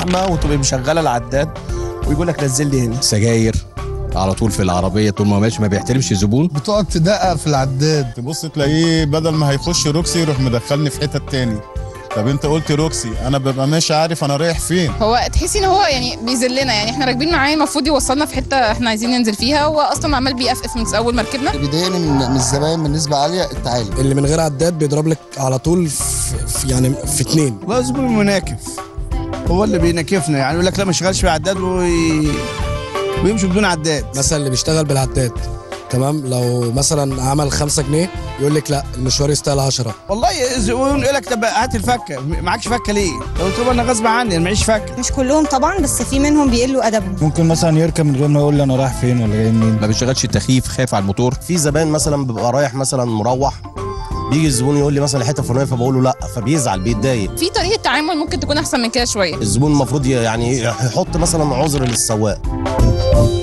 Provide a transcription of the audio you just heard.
زحمه وتبقى مشغله العداد ويقول لك نزل لي هنا سجاير على طول في العربيه طول ما ماشي ما بيحترمش الزبون بتقعد تدقق في العداد تبص تلاقيه بدل ما هيخش روكسي يروح مدخلني في حتة تاني طب انت قلت روكسي انا ببقى ماشي عارف انا رايح فين هو تحسي ان هو يعني بيذلنا يعني احنا راكبين معاه المفروض يوصلنا في حته احنا عايزين ننزل فيها هو اصلا عمال بيقفقف من اول ما ركبنا اللي بيضايقني من من الزباين بالنسبه عاليه التعالي اللي من غير عداد بيضرب لك على طول في في- يعني في اتنين زبون مناكف هو اللي بينكفنا يعني يقول لك لا ما شغالش بعداد وي... ويمشي بدون عداد مثلا اللي بيشتغل بالعداد تمام لو مثلا عمل خمسة جنيه يقول لك لا المشوار يستاهل 10 والله الزبون يقول لك طب هات الفكه معكش فكه ليه؟ قلت له انا غصب عني انا معيش فكه مش كلهم طبعا بس في منهم بيقلوا ادبهم ممكن مثلا يركب من غير ما يقول لي انا رايح فين ولا جاي منين ما بيشغلش التخييف خايف على الموتور في زبائن مثلا بيبقى رايح مثلا مروح بيجي الزبون يقول لي مثلا الحته الفلانيه فبقول له لا فبيزعل بيتضايق في طريقه تعامل ممكن تكون احسن من كده شويه الزبون المفروض يعني يحط مثلا عذر للسواق